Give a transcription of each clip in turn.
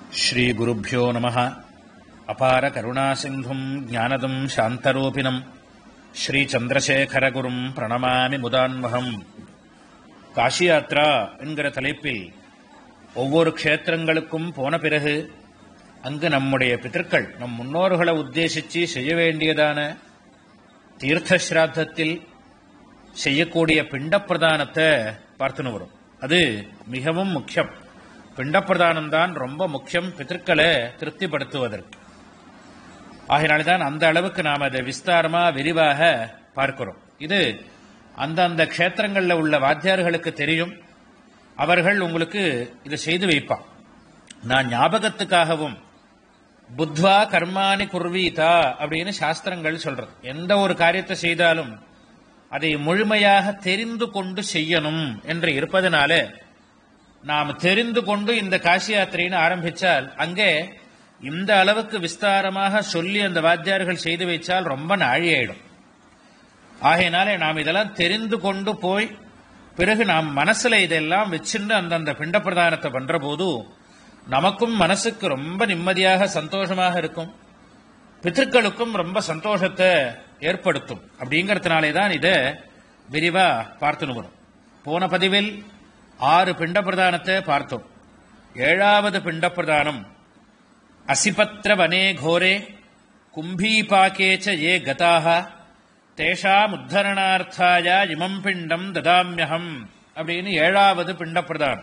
ஸ்ரீகுருப்போ நம அபார கருணாசிந்தும் ஞானதம் சாந்தரூபிணம் ஸ்ரீச்சந்திரசேகரகுரும் பிரணமாமி முதான்மகம் காஷி யாத்ரா என்கிற தலைப்பில் ஒவ்வொரு க்ஷேத்திரங்களுக்கும் போன பிறகு அங்கு நம்முடைய பிதர்கள் நம் முன்னோர்களை உத்தேசித்து செய்ய வேண்டியதான தீர்த்த ஸ்ராத்தத்தில் செய்யக்கூடிய பிண்ட பிரதானத்தை பார்த்துன்னு வரும் அது மிகவும் முக்கியம் பிண்ட பிரதானம் தான் ரொம்ப முக்கியம் பிதற்களை திருப்திப்படுத்துவதற்கு ஆகையினால்தான் அந்த அளவுக்கு நாம் அதை விஸ்தாரமா விரிவாக பார்க்கிறோம் இது அந்தந்த க்ஷேத்திரங்களில் உள்ள வாத்தியார்களுக்கு தெரியும் அவர்கள் உங்களுக்கு இதை செய்து வைப்பான் நான் ஞாபகத்துக்காகவும் புத்வா கர்மானி குர்வீதா அப்படின்னு சாஸ்திரங்கள் சொல்றது எந்த ஒரு காரியத்தை செய்தாலும் அதை முழுமையாக தெரிந்து கொண்டு செய்யணும் என்று இருப்பதனால நாம் தெரிந்து கொண்டு இந்த காசி யாத்திரைன்னு ஆரம்பிச்சால் அங்கே இந்த அளவுக்கு விஸ்தாரமாக சொல்லி அந்த வாத்தியார்கள் செய்து வைச்சால் ரொம்ப நாழியாயிடும் ஆகையினாலே நாம் இதெல்லாம் தெரிந்து கொண்டு போய் பிறகு நாம் மனசுல இதெல்லாம் வச்சுட்டு அந்தந்த பிண்ட பிரதானத்தை பண்ற போது நமக்கும் மனசுக்கு ரொம்ப நிம்மதியாக சந்தோஷமாக இருக்கும் பித்திருக்களுக்கும் ரொம்ப சந்தோஷத்தை ஏற்படுத்தும் அப்படிங்கறதுனாலே தான் இதை விரிவா பார்த்துன்னு வரும் போன பதிவில் ஆறு பிண்ட பிரதானத்தை பார்த்தோம் ஏழாவது பிண்ட பிரதானம் அசிபத்ர வனே கோரே கும்பீபாக்கேச்ச ஏ கதாக தேஷாம் உத்தரணார்த்தாய இமம் பிண்டம் ததாமியகம் அப்படின்னு ஏழாவது பிண்ட பிரதானம்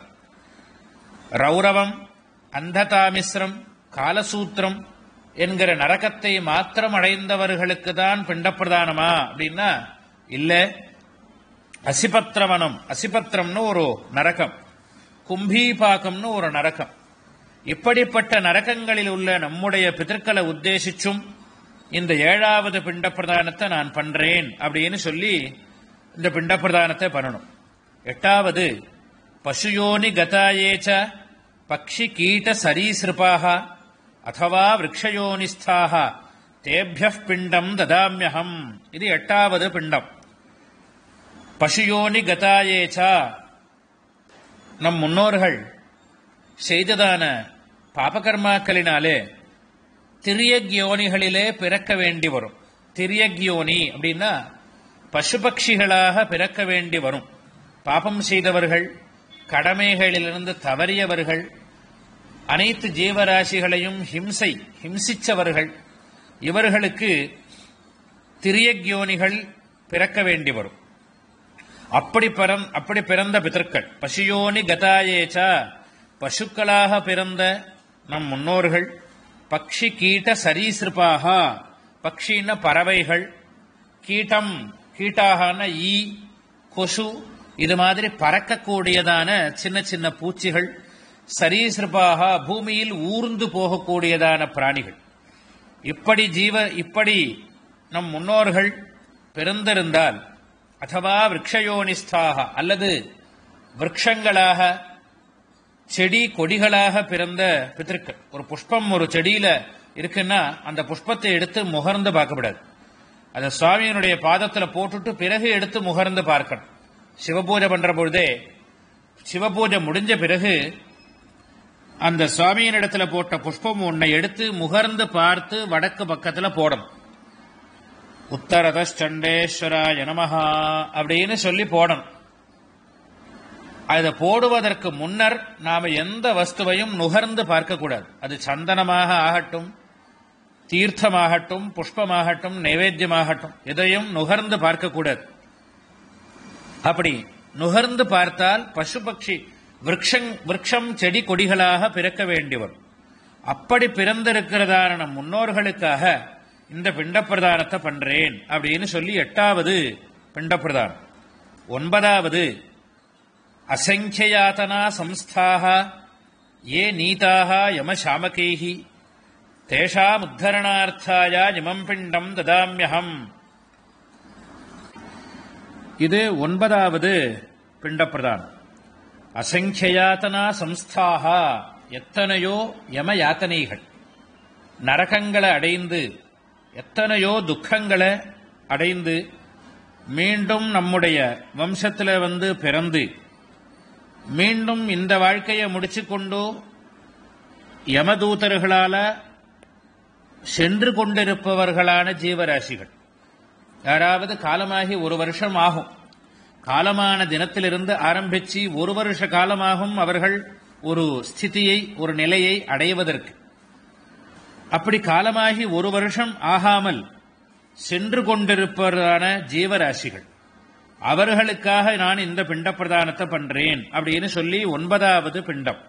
ரௌரவம் அந்ததாமிஸ்ரம் காலசூத்திரம் என்கிற நரகத்தை மாத்திரம் அடைந்தவர்களுக்கு தான் பிண்டப்பிரதானமா அப்படின்னா இல்ல அசிபத்திரவனம் அசிபத்திரம்னு ஒரு நரகம் கும்பீபாக்கம்னு ஒரு நரகம் இப்படிப்பட்ட நரகங்களில் உள்ள நம்முடைய பிதற்களை உத்தேசிச்சும் இந்த ஏழாவது பிண்ட பிரதானத்தை நான் பண்றேன் அப்படின்னு சொல்லி இந்த பிண்ட பிரதானத்தை பண்ணணும் எட்டாவது பசுயோனி கதாயேச்ச பக்ஷி கீட்ட சரீசிருப்பாக அதவா விரக்ஷயோனிஸ்தாக தேபிய பிண்டம் ததாமியகம் இது எட்டாவது பிண்டம் பசுயோனி கதாயேச்சா நம் முன்னோர்கள் செய்ததான பாபகர்மாக்களினாலே திரியக்யோனிகளிலே பிறக்க வேண்டி வரும் திரியக்யோனி அப்படின்னா பசுபக்ஷிகளாக பிறக்க வேண்டி வரும் பாபம் செய்தவர்கள் கடமைகளிலிருந்து தவறியவர்கள் அனைத்து ஜீவராசிகளையும் ஹிம்சை ஹிம்சிச்சவர்கள் இவர்களுக்கு திரியக்யோனிகள் பிறக்க வேண்டி வரும் அப்படி பிறந் அப்படி பிறந்த பிதற்கள் பசியோனி கதாயேச்சா பசுக்களாக பிறந்த நம் முன்னோர்கள் பக்ஷி கீட்ட சரீசிருப்பாக பக்ஷின பறவைகள் கீட்டம் கீட்டாகன ஈ கொசு இது மாதிரி பறக்கக்கூடியதான சின்ன சின்ன பூச்சிகள் சரீசிருப்பாக பூமியில் ஊர்ந்து போகக்கூடியதான பிராணிகள் இப்படி ஜீவ இப்படி நம் முன்னோர்கள் பிறந்திருந்தால் அதுவா விரக்ஷயோனிஸ்தாக அல்லது விரக்ஷங்களாக செடி கொடிகளாக பிறந்த பித்திருக்கள் ஒரு புஷ்பம் ஒரு செடியில இருக்குன்னா அந்த புஷ்பத்தை எடுத்து முகர்ந்து பார்க்கப்படாது அதை சுவாமியினுடைய பாதத்துல போட்டுட்டு பிறகு எடுத்து முகர்ந்து பார்க்கணும் சிவபூஜை பண்ற பொழுதே சிவபூஜை முடிஞ்ச பிறகு அந்த சுவாமியின் இடத்துல போட்ட புஷ்பம் ஒன்னை எடுத்து முகர்ந்து பார்த்து வடக்கு பக்கத்துல போடணும் உத்தரதண்டேஸ்வராய நமஹா அப்படின்னு சொல்லி போடணும் அதை போடுவதற்கு முன்னர் நாம எந்த வஸ்துவையும் நுகர்ந்து பார்க்கக்கூடாது அது சந்தனமாக ஆகட்டும் தீர்த்தமாகட்டும் புஷ்பமாகட்டும் நைவேத்தியமாகட்டும் எதையும் நுகர்ந்து பார்க்கக்கூடாது அப்படி நுகர்ந்து பார்த்தால் பசு பட்சி விரக்ஷங் விரக்ஷம் செடி கொடிகளாக பிறக்க வேண்டி வரும் அப்படி பிறந்திருக்கிறதான நம் முன்னோர்களுக்காக இந்த பிண்ட பிரதானத்தை பண்றேன் அப்படின்னு சொல்லி எட்டாவது பிண்ட பிரதானம் ஒன்பதாவது அசங்கியாத்தனா சம்ஸ்தாக ஏ நீதாக யம சாமகைஹி தேஷாம் உத்தரணார்த்தாய இமம் பிண்டம் ததாமியகம் இது ஒன்பதாவது பிண்ட பிரதானம் அசங்கியாத்தனா சம்ஸ்தாக எத்தனையோ யம யாத்தனைகள் நரகங்களை அடைந்து எத்தனையோ துக்கங்களை அடைந்து மீண்டும் நம்முடைய வம்சத்தில் வந்து பிறந்து மீண்டும் இந்த வாழ்க்கையை முடிச்சுக்கொண்டு யமதூதர்களால சென்று கொண்டிருப்பவர்களான ஜீவராசிகள் யாராவது காலமாகி ஒரு வருஷம் ஆகும் காலமான தினத்திலிருந்து ஆரம்பிச்சு ஒரு வருஷ காலமாகும் அவர்கள் ஒரு ஸ்திதியை ஒரு நிலையை அடைவதற்கு அப்படி காலமாகி ஒரு வருஷம் ஆகாமல் சென்று கொண்டிருப்பவரான ஜீவராசிகள் அவர்களுக்காக நான் இந்த பிண்ட பிரதானத்தை பண்றேன் அப்படின்னு சொல்லி ஒன்பதாவது பிண்டம்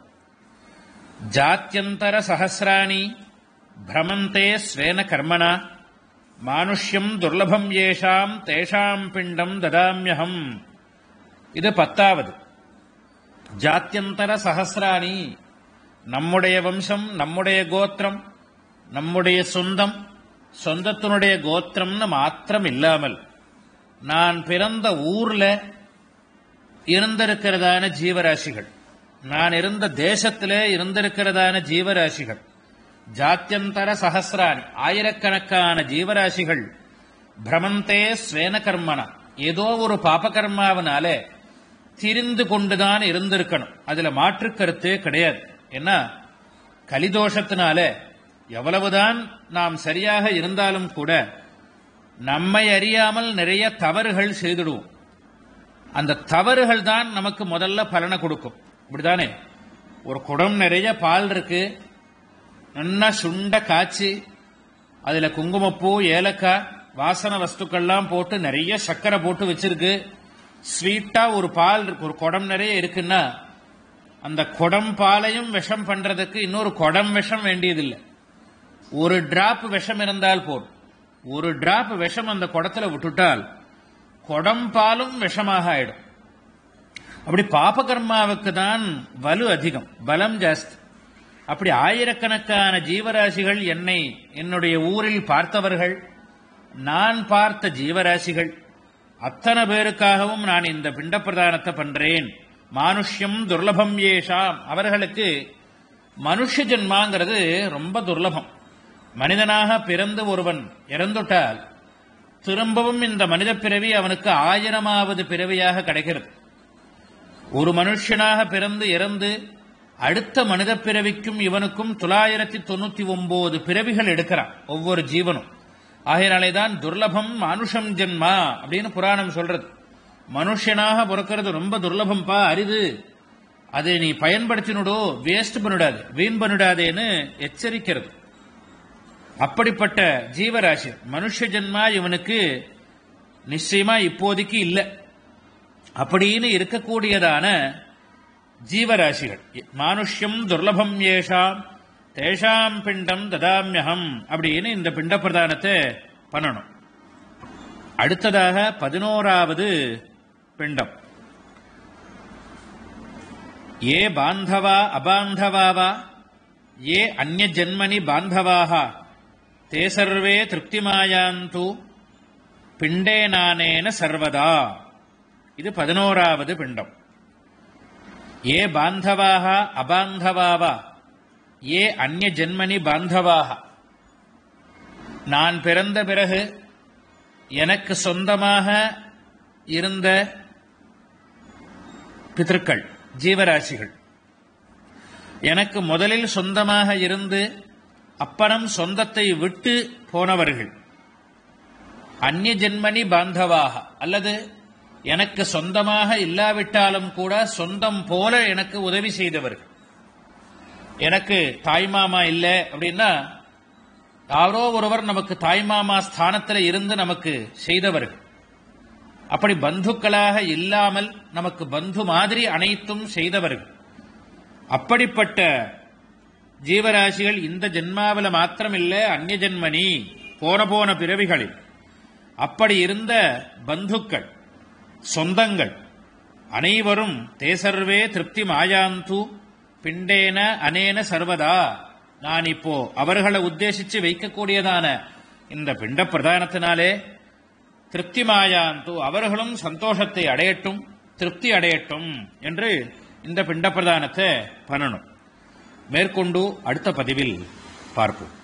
ஜாத்தியந்தர சகசிராணி பிரமந்தே ஸ்வேன கர்மணா மானுஷ்யம் துர்லபம் ஏஷாம் தேஷாம் பிண்டம் ததாமியகம் இது பத்தாவது ஜாத்தியந்தர சகசிராணி நம்முடைய வம்சம் நம்முடைய கோத்திரம் நம்முடைய சொந்தம் சொந்தத்தினுடைய கோத்திரம்னு மாத்திரம் இல்லாமல் நான் பிறந்த ஊர்ல இருந்திருக்கிறதான ஜீவராசிகள் நான் இருந்த தேசத்திலே இருந்திருக்கிறதான ஜீவராசிகள் ஜாத்தியந்தர சகசிராணி ஆயிரக்கணக்கான ஜீவராசிகள் பிரமந்தே ஸ்வேன கர்மனா ஏதோ ஒரு பாபகர்மாவினாலே திரிந்து கொண்டுதான் இருந்திருக்கணும் அதுல மாற்று கருத்தே கிடையாது என்ன கலிதோஷத்தினால எவ்வளவுதான் நாம் சரியாக இருந்தாலும் கூட நம்மை அறியாமல் நிறைய தவறுகள் செய்துடுவோம் அந்த தவறுகள் தான் நமக்கு முதல்ல பலனை கொடுக்கும் இப்படிதானே ஒரு குடம் நிறைய பால் இருக்கு நல்லா சுண்ட காய்ச்சி அதுல குங்குமப்பூ ஏலக்காய் வாசன வஸ்துக்கள்லாம் போட்டு நிறைய சர்க்கரை போட்டு வச்சிருக்கு ஸ்வீட்டா ஒரு பால் இருக்கு ஒரு குடம் நிறைய இருக்குன்னா அந்த குடம் பாலையும் விஷம் பண்றதுக்கு இன்னொரு குடம் விஷம் வேண்டியதில்லை ஒரு டிராப் விஷம் இருந்தால் போதும் ஒரு டிராப் விஷம் அந்த குடத்துல விட்டுட்டால் குடம் பாலும் விஷமாக ஆயிடும் அப்படி பாபகர்மாவுக்கு தான் வலு அதிகம் பலம் ஜாஸ்தி அப்படி ஆயிரக்கணக்கான ஜீவராசிகள் என்னை என்னுடைய ஊரில் பார்த்தவர்கள் நான் பார்த்த ஜீவராசிகள் அத்தனை பேருக்காகவும் நான் இந்த பிண்ட பிரதானத்தை பண்றேன் மானுஷ்யம் துர்லபம் ஏஷாம் அவர்களுக்கு மனுஷ ஜென்மாங்கிறது ரொம்ப துர்லபம் மனிதனாக பிறந்து ஒருவன் இறந்துட்டால் திரும்பவும் இந்த மனித பிறவி அவனுக்கு ஆயிரமாவது பிறவியாக கிடைக்கிறது ஒரு மனுஷனாக பிறந்து இறந்து அடுத்த மனித பிறவிக்கும் இவனுக்கும் தொள்ளாயிரத்தி தொண்ணூத்தி ஒன்பது பிறவிகள் எடுக்கிறான் ஒவ்வொரு ஜீவனும் ஆகையினாலே தான் துர்லபம் மானுஷம் ஜென்மா அப்படின்னு புராணம் சொல்றது மனுஷனாக பிறக்கிறது ரொம்ப துர்லபம்பா அரிது அதை நீ பயன்படுத்தினுடோ வேஸ்ட் பண்ணிடாது வீண் பண்ணிடாதேன்னு எச்சரிக்கிறது அப்படிப்பட்ட ஜீவராசி மனுஷ ஜென்மா இவனுக்கு நிச்சயமா இப்போதைக்கு இல்லை அப்படின்னு இருக்கக்கூடியதான ஜீவராசிகள் மானுஷ்யம் துர்லபம் ஏஷாம் தேஷாம் பிண்டம் ததாமியகம் அப்படின்னு இந்த பிண்ட பிரதானத்தை பண்ணணும் அடுத்ததாக பதினோராவது பிண்டம் ஏ பாந்தவா அபாந்தவாவா ஏ அந்நிய ஜன்மனி பாந்தவாக தே சர்வே திருப்திமாயாந்து பிண்டேனானேன சர்வதா இது பதினோராவது பிண்டம் ஏ பாந்தவாக அபாந்தவாவா ஏ அந்நிய ஜென்மனி பாந்தவாக நான் பிறந்த பிறகு எனக்கு சொந்தமாக இருந்த பிதற்கள் ஜீவராசிகள் எனக்கு முதலில் சொந்தமாக இருந்து அப்புறம் சொந்தத்தை விட்டு போனவர்கள் அந்நிய ஜென்மனி பாந்தவாக அல்லது எனக்கு சொந்தமாக இல்லாவிட்டாலும் கூட சொந்தம் போல எனக்கு உதவி செய்தவர்கள் எனக்கு தாய்மாமா இல்லை அப்படின்னா யாரோ ஒருவர் நமக்கு தாய்மாமா ஸ்தானத்தில் இருந்து நமக்கு செய்தவர்கள் அப்படி பந்துக்களாக இல்லாமல் நமக்கு பந்து மாதிரி அனைத்தும் செய்தவர்கள் அப்படிப்பட்ட ஜீவராசிகள் இந்த ஜென்மாவில் மாத்திரமில்ல அந்நிய ஜென்மனி போன போன பிறவிகளில் அப்படி இருந்த பந்துக்கள் சொந்தங்கள் அனைவரும் தேசர்வே திருப்தி மாயாந்து பிண்டேன அனேன சர்வதா நான் இப்போ அவர்களை உத்தேசிச்சு வைக்கக்கூடியதான இந்த பிண்ட பிரதானத்தினாலே திருப்தி மாயாந்து அவர்களும் சந்தோஷத்தை அடையட்டும் திருப்தி அடையட்டும் என்று இந்த பிண்ட பிரதானத்தை பண்ணணும் மேற்கொண்டு அடுத்த பதிவில் பார்ப்போம்